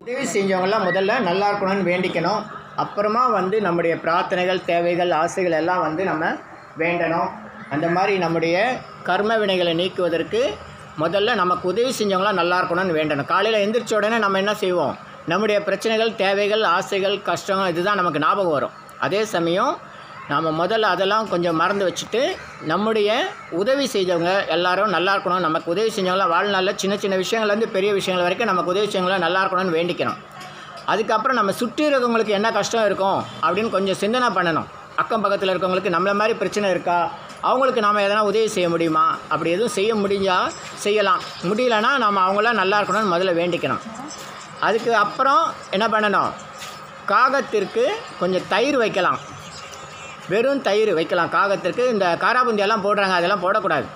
உதவி செஞ்சவங்களாம் முதல்ல நல்லா இருக்கணும்னு வேண்டிக்கணும் அப்புறமா வந்து நம்முடைய பிரார்த்தனைகள் தேவைகள் ஆசைகள் எல்லாம் வந்து நம்ம வேண்டணும் அந்த மாதிரி நம்முடைய கர்ம வினைகளை நீக்குவதற்கு முதல்ல நமக்கு உதவி செஞ்சவங்களாம் நல்லா இருக்கணும்னு வேண்டணும் காலையில் எந்திரிச்ச உடனே நம்ம என்ன செய்வோம் நம்முடைய பிரச்சனைகள் தேவைகள் ஆசைகள் கஷ்டம் இதுதான் நமக்கு ஞாபகம் வரும் அதே சமயம் நாம் முதல்ல அதெல்லாம் கொஞ்சம் மறந்து வச்சுட்டு நம்முடைய உதவி செஞ்சவங்க எல்லாரும் நல்லா இருக்கணும் நமக்கு உதவி செஞ்சவங்களாம் வாழ்நாளில் சின்ன சின்ன விஷயங்கள்லேருந்து பெரிய விஷயங்கள் வரைக்கும் நமக்கு உதவி செஞ்சவங்களாம் நல்லா இருக்கணும்னு வேண்டிக்கணும் அதுக்கப்புறம் நம்ம சுற்றி இருக்கவங்களுக்கு என்ன கஷ்டம் இருக்கும் அப்படின்னு கொஞ்சம் சிந்தனை பண்ணணும் அக்கம் பக்கத்தில் இருக்கவங்களுக்கு நம்மள மாதிரி பிரச்சனை இருக்கா அவங்களுக்கு நாம் எதனா உதவி செய்ய முடியுமா அப்படி எதுவும் செய்ய முடிஞ்சால் செய்யலாம் முடியலன்னா நம்ம அவங்களாம் நல்லா இருக்கணும்னு முதல்ல வேண்டிக்கணும் அதுக்கு அப்புறம் என்ன பண்ணணும் காகத்திற்கு கொஞ்சம் தயிர் வைக்கலாம் வெறும் தயிர் வைக்கலாம் காகத்திற்கு இந்த காராபுந்தி எல்லாம் போடுறாங்க அதெல்லாம் போடக்கூடாது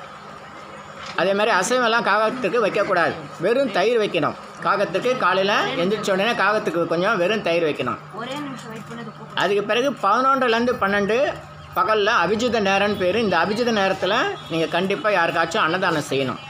அதே மாதிரி அசைவெல்லாம் காகத்துக்கு வைக்கக்கூடாது வெறும் தயிர் வைக்கணும் காகத்துக்கு காலையில் எந்திரிச்ச உடனே காகத்துக்கு கொஞ்சம் வெறும் தயிர் வைக்கணும் ஒரே நிமிஷம் வெயிட் பண்ணது கூப்பிட்டு அதுக்கு பிறகு பதினொன்றுலேருந்து பன்னெண்டு பகலில் அபிஜித நேரம்னு பேர் இந்த அபிஜித நேரத்தில் நீங்கள் கண்டிப்பாக யாருக்காச்சும் அன்னதானம் செய்யணும்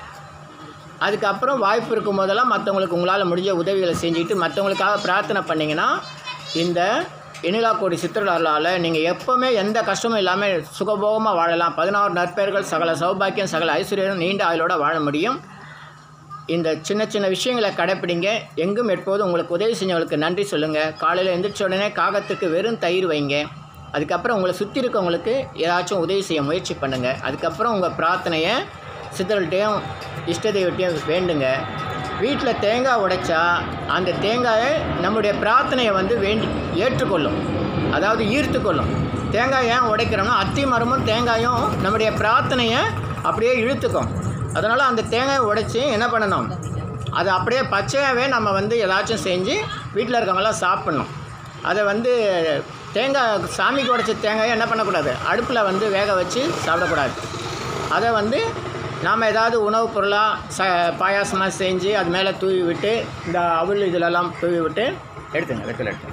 அதுக்கப்புறம் வாய்ப்பு இருக்கும் போதெல்லாம் மற்றவங்களுக்கு உங்களால் முடிஞ்ச உதவிகளை செஞ்சுக்கிட்டு மற்றவங்களுக்காக பிரார்த்தனை பண்ணிங்கன்னா இந்த இனிலாக்கோடி சித்திரலால் நீங்கள் எப்போவுமே எந்த கஷ்டமும் இல்லாமல் சுகபோகமாக வாழலாம் பதினாறு நற்பெயர்கள் சகல சௌபாக்கியம் சகல ஐஸ்வர்யம் நீண்ட ஆயுளோட வாழ முடியும் இந்த சின்ன சின்ன விஷயங்களை கடைப்பிடிங்க எங்கும் எப்போதும் உங்களுக்கு உதவி செஞ்சவங்களுக்கு நன்றி சொல்லுங்கள் காலையில் எந்திரிச்ச உடனே காகத்துக்கு வெறும் தயிர் வைங்க அதுக்கப்புறம் உங்களை சுற்றி இருக்கவங்களுக்கு ஏதாச்சும் உதவி செய்ய முயற்சி பண்ணுங்கள் அதுக்கப்புறம் உங்கள் பிரார்த்தனையை சித்தர்கள்ட்டையும் இஷ்ட தெய்வத்தையும் வேண்டுங்க வீட்டில் தேங்காய் உடைச்சா அந்த தேங்காயை நம்முடைய பிரார்த்தனையை வந்து வேண்டி ஏற்றுக்கொள்ளும் அதாவது ஈர்த்துக்கொள்ளும் தேங்காய் ஏன் உடைக்கிறோம்னா அத்தி மரமும் தேங்காயும் நம்முடைய பிரார்த்தனையை அப்படியே இழுத்துக்கும் அதனால் அந்த தேங்காயை உடைச்சி என்ன பண்ணணும் அதை அப்படியே பச்சையாகவே நம்ம வந்து ஏதாச்சும் செஞ்சு வீட்டில் இருக்கவங்களாம் சாப்பிட்ணும் அதை வந்து தேங்காய் சாமிக்கு உடைச்ச தேங்காயை என்ன பண்ணக்கூடாது அடுப்பில் வந்து வேக வச்சு சாப்பிடக்கூடாது அதை வந்து நாம் ஏதாவது உணவுப் பொருளாக ச பாயாசமாக செஞ்சு அது மேலே தூவி விட்டு இந்த அவல் இதிலெல்லாம் தூவி விட்டு எடுத்துங்க வெத்தில் எடுத்துங்க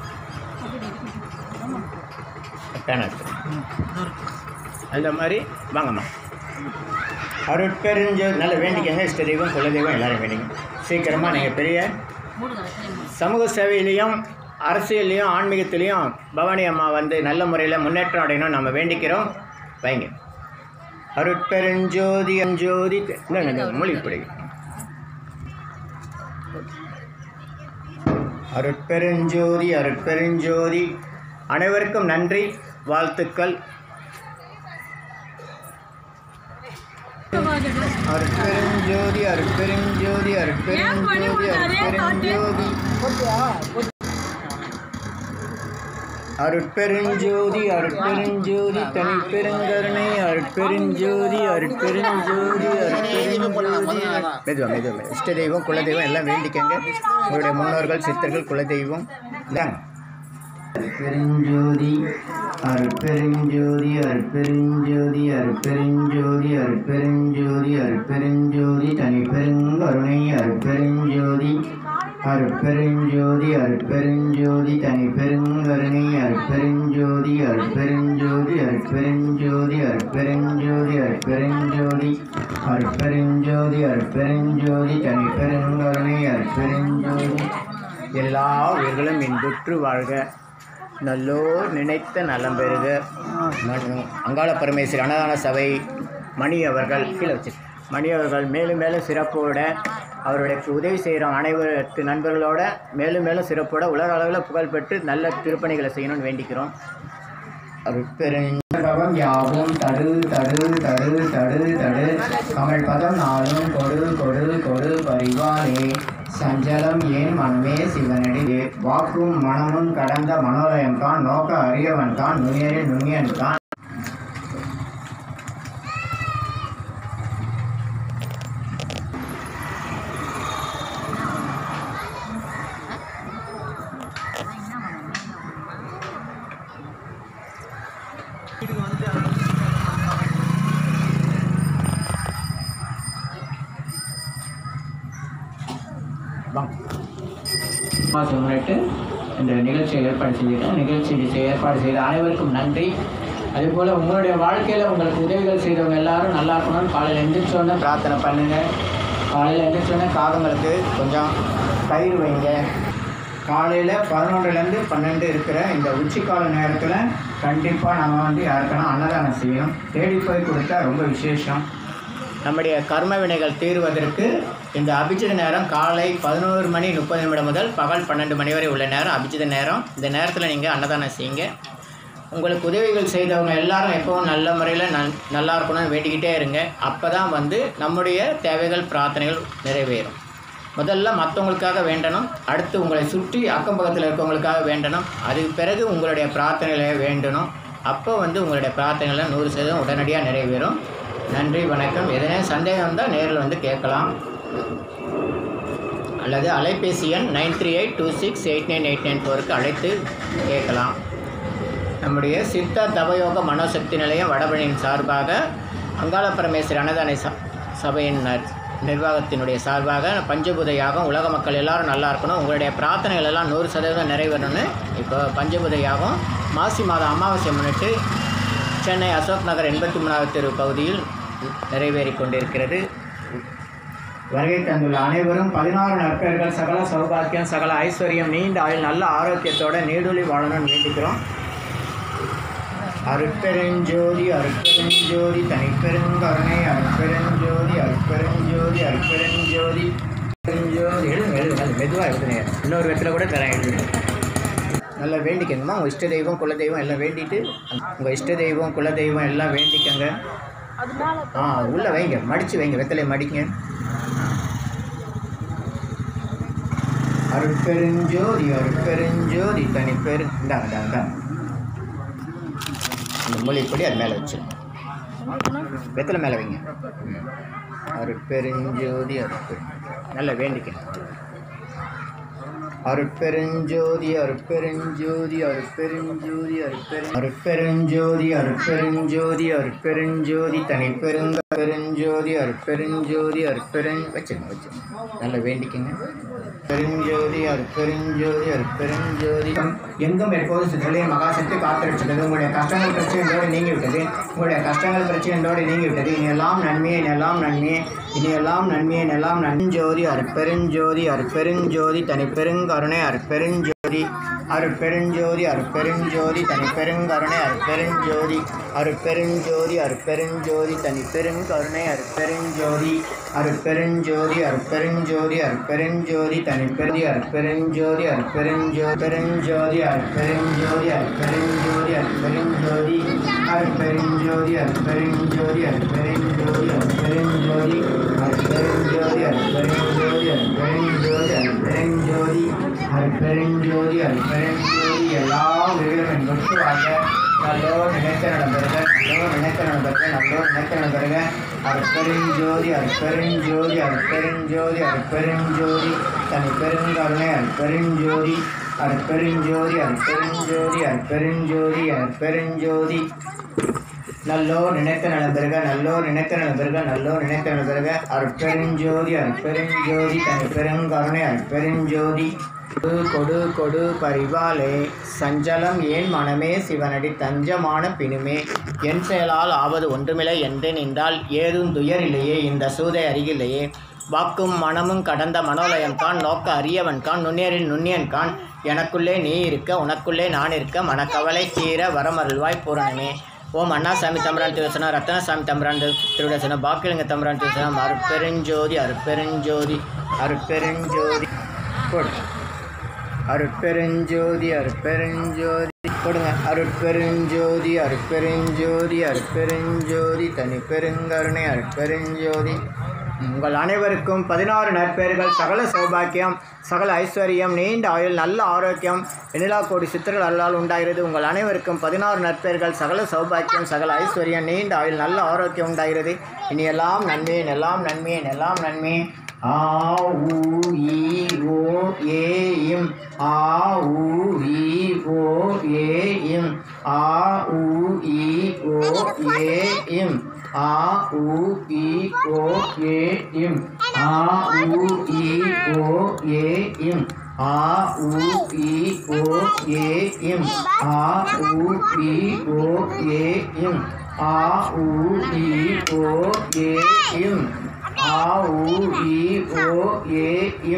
பேனை எடுத்துங்க அந்த மாதிரி வாங்கம்மா அருட்பெருஞ்சோ நல்ல வேண்டிக்கங்க இஷ்ட தெய்வம் குல தெய்வம் எல்லாரும் வேண்டிங்க சீக்கிரமாக நீங்கள் பெரிய மூடுங்க வெத்தலை சமூக சேவையிலையும் அரசியல்லையும் ஆன்மீகத்திலையும் பவானி அம்மா வந்து நல்ல முறையில் முன்னேற்றம் அடையணும் நம்ம வேண்டிக்கிறோம் வைங்க அருட்பெருஞ்சோதி அஞ்சோதி மொழி பிடி அருட்பெருஞ்சோதி அருட்பெருஞ்சோதி அனைவருக்கும் நன்றி வாழ்த்துக்கள் அருட்பெருஞ்சோதி அருட்பெருஞ்சோதி அருட்பெருஞ்சோதி அருட்பெருஞ்சோதி அருட்பெருஞ்சோதி அருட்பெருஞ்சோதி தனிப்பெருங்கருணை அருட்பெருஞ்சோதி அருட்பெருஞ்சோதி அருட்பெருஞ்சோதி மெதுவா மெதுவா இஷ்ட தெய்வம் குலதெய்வம் எல்லாம் வேண்டிக்கங்க உங்களுடைய முன்னோர்கள் சித்தர்கள் குலதெய்வம் இந்தாங்க அருட்பெருஞ்சோதி அருட்பெருஞ்சோதி அருட்பெருஞ்சோதி அருட்பெருஞ்சோதி அருட்பெருஞ்சோதி அருட்பெருஞ்சோதி தனிப்பெருங்கருணை அருட்பெருஞ்சோதி அருட்பெருஞ்சோதி அருட்பெருஞ்சோதி தனிப்பெருங்கருணை அருட்பெருஞ்சோதி அருட்பெருஞ்சோதி அருட்பெருஞ்சோதி அருட்பெருஞ்சோதி அருட்பெருஞ்சோதி அருட்பெருஞ்சோதி அருட்பெருஞ்சோதி தனிப்பெருங்கருணை அருட்பெருஞ்சோதி எல்லா உயிர்களும் இன்புற்று வாழ்க நல்லோர் நினைத்த நலம் பெறுக மணி- அங்காள பரமேஸ்வரி அன்னதான சபை மணி அவர்கள் கீழே வச்சு மணி அவர்கள் மேலும் மேலும் சிறப்போட அவருடைய உதவி செய்கிற அனைவருக்கு நண்பர்களோட மேலும் மேலும் சிறப்போட உலக அளவில் புகழ்பெற்று நல்ல திருப்பணிகளை செய்யணும்னு வேண்டிக்கிறோம் அருட்பெருஞ்சபம் யாவும் தடு தடு தடு தடு தடு கமல் பதம் நாளும் கொடு கொடு கொடு பரிவானே சஞ்சலம் ஏன் மனமே சிவனடி வாக்கும் மனமும் கடந்த மனோலயம் தான் நோக்க அறியவன் தான் நுண்ணியரே நுண்ணியன் தான் மாதம் முன்னிட்டு இந்த நிகழ்ச்சியை ஏற்பாடு செஞ்சிட்டோம் நிகழ்ச்சி செய்ய ஏற்பாடு செய்த அனைவருக்கும் நன்றி அதேபோல் உங்களுடைய வாழ்க்கையில் உங்களுக்கு உதவிகள் செய்தவங்க எல்லாரும் நல்லா இருக்கணும்னு காலையில் எந்திரிச்சோன்னே பிரார்த்தனை பண்ணுங்கள் காலையில் எந்திரிச்சோன்னே காகங்களுக்கு கொஞ்சம் தயிர் வைங்க காலையில் பதினொன்றுலேருந்து பன்னெண்டு இருக்கிற இந்த உச்சிக்கால நேரத்தில் கண்டிப்பாக நம்ம வந்து யாருக்கெல்லாம் அன்னதானம் செய்யணும் தேடி போய் கொடுத்தா ரொம்ப விசேஷம் நம்முடைய கர்ம வினைகள் தீர்வதற்கு இந்த அபிஜித நேரம் காலை பதினோரு மணி முப்பது நிமிடம் முதல் பகல் பன்னெண்டு மணி வரை உள்ள நேரம் அபிஜித நேரம் இந்த நேரத்தில் நீங்கள் அன்னதானம் செய்யுங்க உங்களுக்கு உதவிகள் செய்தவங்க எல்லாரும் எப்பவும் நல்ல முறையில் நல் நல்லா இருக்கணும்னு வேண்டிக்கிட்டே இருங்க அப்போ தான் வந்து நம்முடைய தேவைகள் பிரார்த்தனைகள் நிறைவேறும் முதல்ல மற்றவங்களுக்காக வேண்டணும் அடுத்து உங்களை சுற்றி அக்கம் பக்கத்தில் இருக்கவங்களுக்காக வேண்டணும் அதுக்கு பிறகு உங்களுடைய பிரார்த்தனைகளை வேண்டணும் அப்போ வந்து உங்களுடைய பிரார்த்தனைகள் நூறு சதவீதம் உடனடியாக நிறைவேறும் நன்றி வணக்கம் எதனா சந்தேகம் இருந்தால் நேரில் வந்து கேட்கலாம் அல்லது அலைபேசி எண் nine three eight two six eight nine eight nine ஃபோருக்கு அழைத்து கேட்கலாம் நம்முடைய சித்த தவயோக மனோசக்தி நிலையம் வடபழனியின் சார்பாக அங்காள பரமேஸ்வரி அன்னதான ச சபையின் ந- நிர்வாகத்தினுடைய சார்பாக பஞ்சபூத யாகம் உலக மக்கள் எல்லாரும் நல்லா இருக்கணும் உங்களுடைய பிரார்த்தனைகள் எல்லாம் நூறு சதவீதம் நிறைவேறணும்னு இப்போ பஞ்சபூத யாகம் மாசி மாதம் அமாவாசை முன்னிட்டு சென்னை அசோக் நகர் எண்பத்தி மூணாவது தெரு பகுதியில் நிறைவேறி கொண்டிருக்கிறது வருகை தந்துள்ள அனைவரும் பதினாறு நற்பெயர்கள் சகல சௌபாக்கியம் சகல ஐஸ்வர்யம் நீண்ட ஆயுள் நல்ல ஆரோக்கியத்தோட நீடுழி வாழணும்னு வேண்டிக்கிறோம் அருட்பெருஞ்சோதி அருட்பெருஞ்சோதி தனிப்பெருங்கருணை அருட்பெருஞ்சோதி அருட்பெருஞ்சோதி அருட்பெருஞ்சோதி பெருஞ்சோதி எழுதுங்க எழுதுங்க அது மெதுவாக எழுதுங்க இன்னொரு விதத்தில் கூட தரேன் எழுதுங்க நல்லா வேண்டிக்கங்கம்மா உங்கள் இஷ்ட தெய்வம் குல தெய்வம் எல்லாம் வேண்டிட்டு உங்கள் இஷ்ட தெய்வம் குல தெய்வம் எல்லாம் வேண்டிக்கங்க ஆ உள்ளே வைங்க மடித்து வைங்க வெத்தலை மடிங்க அருட்பெருஞ்சோதி அருட்பெருஞ்சோதி தனிப்பெரு இந்தாங்க இந்தாங்க இந்தாங்க இந்த மூலிகைப்படி அது மேலே வச்சு வெத்தலை மேலே வைங்க ம். அருட்பெருஞ்சோதி அருட்பெரு நல்லா வேண்டிக்க அருட்பெருஞ்சோதி அருட்பெருஞ்சோதி அருட்பெருஞ்சோதி அருட்பெரு அருட்பெருஞ்சோதி அருட்பெருஞ்சோதி அருட்பெருஞ்சோதி தனிப்பெருங்க பெருஞ்சோதி அருட்பெருஞ்சோதி அருட்பெருஞ் வச்சுங்க வச்சுங்க நல்லா வேண்டிக்கங்க பெருஞ்சோதி அருட்பெருஞ்சோதி அருட்பெருஞ்சோதி எங்கும் எப்போதும் சிற்றலைய மகாசக்தி காத்திருக்கிறது உங்களுடைய கஷ்டங்கள் பிரச்சனைகளோடு நீங்கி விட்டது உங்களுடைய கஷ்டங்கள் பிரச்சனைகளோடு நீங்கி விட்டது இனி எல்லாம் நன்மையே எல்லாம் நன்மையே இனி எல்லாம் நன்மையே எல்லாம் நஞ்சோதி அருட்பெருஞ்சோதி அருட்பெருஞ்சோதி தனிப்பெருங்கருணை அருட்பெருஞ்சோதி அருட்பெருஞ்சோதி அருட்பெருஞ்சோதி தனிப்பெருங்கருணை அருட்பெருஞ்சோதி அருட்பெருஞ்சோதி அருட்பெருஞ்சோதி தனிப்பெருங்கருணை அருட்பெருஞ்சோதி அருட்பெருஞ்சோதி அருட்பெருஞ்சோதி அருட்பெருஞ்சோதி தனிப்பெருதி அருட்பெருஞ்சோதி அருட்பெருஞ்சோ பெருஞ்சோதி அருட்பெருஞ்சோதி அருட்பெருஞ்சோதி அருட்பெருஞ்சோதி அருட்பெருஞ்சோதி அருட்பெருஞ்சோதி அருட்பெருஞ்சோதி அருட்பெருஞ்சோதி அருட்பெருஞ்சோதி அருட்பெருஞ்சோதி அருட்பெருஞ்சோதி அருட்பெருஞ்சோதி அருட்பெருஞ்சோதி அருட்பெருஞ்சோதி எல்லா உயிரும் என்பது வாழ்க நல்லோ நினைத்த நடந்தருக நல்லோ நினைத்த நடந்தருக நல்லோ நினைத்த நடந்தருக அருட்பெருஞ்சோதி அருட்பெருஞ்சோதி அருட்பெருஞ்சோதி அருட்பெருஞ்சோதி தனி பெருங்கருணை அருட்பெருஞ்சோதி அருட்பெருஞ்சோதி அருட்பெருஞ்சோதி அருட்பெருஞ்சோதி அருட்பெருஞ்சோதி நல்லோ நினைத்த நலம்பெருக நல்லோ நினைத்த நலம்பெருக நல்லோ நினைத்த நலம்பெருக அருட்பெருஞ்சோதி அருட்பெருஞ்சோதி தனி பெருங்கருணை அருட்பெருஞ்சோதி கொடு கொடு கொடு பரிவாலே சஞ்சலம் ஏன் மனமே சிவனடி தஞ்சமான பிணுமே என் செயலால் ஆவது ஒன்றுமில்லை என்று நின்றால் ஏதும் துயர் இல்லையே இந்த சூதை அருகில்லையே வாக்கும் மனமும் கடந்த மனோலயம் கான் நோக்க அரியவன் கான் நுண்ணியரின் நுண்ணியன் கான் எனக்குள்ளே நீ இருக்க உனக்குள்ளே நான் இருக்க மனக்கவலை தீர வரமருள்வாய் பூரணமே ஓம் அண்ணாசாமி தம்பரான் திருவசனம் ரத்னசாமி தம்பரான் திருவசனம் பாக்கியலிங்க தம்பரான் திருவசனம் அருட்பெருஞ்சோதி அருட்பெருஞ்சோதி அருட்பெருஞ்சோதி போடு அருட்பெருஞ்சோதி அருட்பெருஞ்சோதி கொடுங்க அருட்பெருஞ்சோதி அருட்பெருஞ்சோதி அருட்பெருஞ்சோதி தனி பெருங்கருணை அருட்பெருஞ்சோதி உங்கள் அனைவருக்கும் பதினாறு நற்பெயர்கள் சகல சௌபாக்கியம் சகல ஐஸ்வர்யம் நீண்ட ஆயுள் நல்ல ஆரோக்கியம் எண்ணிலா கோடி சித்தர்கள் அருளால் உண்டாகிறது உங்கள் அனைவருக்கும் பதினாறு நற்பெயர்கள் சகல சௌபாக்கியம் சகல ஐஸ்வர்யம் நீண்ட ஆயுள் நல்ல ஆரோக்கியம் உண்டாகிறது இனி எல்லாம் நன்மையே எல்லாம் நன்மையே எல்லாம் நன்மையே ஆ ஊ ஈ ஓ ஏ இம் ஆ ஊ ஈ ஓ ஏ இம் ஆ ஊ ஈ ஓ ஏ இம் ஆ ஊ ஈ ஓ ஏ இம் ஆ ஊ ஈ ஓ ஏ இம் ஆ ஊ ஈ ஓ ஏ இம் ஆ ஊ ஈ ஓ ஏ இம் ஆ ஊ ஈ ஓ ஏ இம் ஆ ஊ ஈ ஓ ஏ இம்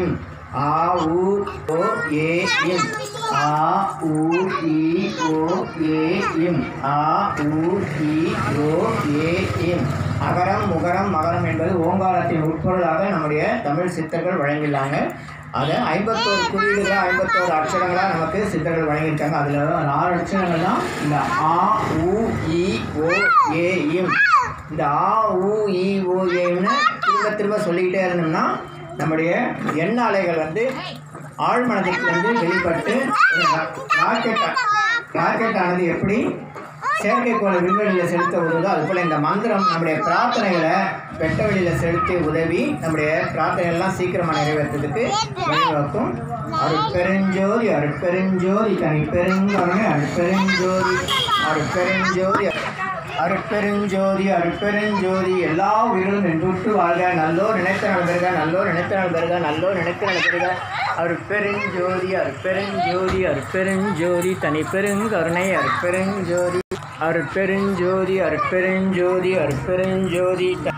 ஆ உ ஓ ஏ இம் ஆ உ இ ஓ ஏ இம் ஆ உ இ ஓ ஏ இம் அகரம் முகரம் மகரம் என்பது ஓங்காரத்தின் உட்பொருளாக நம்முடைய தமிழ் சித்தர்கள் வழங்கியுள்ளாங்க அதை ஐம்பத்தோரு குறியீடுகள் ஐம்பத்தோரு அக்ஷரங்களாக நமக்கு சித்தர்கள் வழங்கியிருக்காங்க அதில் நாலு அக்ஷரங்கள் தான் இந்த ஆ உ இ ஓ ஏ இம் இந்த ஆ உ இ ஓ ஏன்னு திரும்ப திரும்ப சொல்லிக்கிட்டே இருந்தோம்னா நம்முடைய எண்ண அலைகள் வந்து ஆழ்மனதிலிருந்து வெளிப்பட்டு ராக்கெட் ராக்கெட் ஆனது எப்படி செயற்கைக்கோளை விண்வெளியில் செலுத்த உதவுதோ அதுபோல் இந்த மந்திரம் நம்முடைய பிரார்த்தனைகளை வெட்ட வெளியில் செலுத்தி உதவி நம்முடைய பிரார்த்தனைகள்லாம் சீக்கிரமாக நிறைவேற்றுறதுக்கு வழிவகுக்கும் அருட்பெருஞ்சோதி அருட்பெருஞ்சோதி தனி பெருங்கருணை அருட்பெருஞ்சோதி அருட்பெருஞ்சோதி அருட்பெருஞ்சோதி அருட்பெருஞ்சோதி எல்லா உயிரும் நின்றுட்டு வாழ்க நல்லோர் நினைத்த நாள் பெறுக நல்லோர் நினைத்த நாள் பெறுக நல்லோர் நினைத்த நாள் பெறுக அருட்பெருஞ்சோதி அருட்பெருஞ்சோதி அருட்பெருஞ்சோதி தனி பெருங்கருணை அருட்பெருஞ்சோதி அருட்பெருஞ்சோதி அருட்பெருஞ்சோதி அருட்பெருஞ்சோதி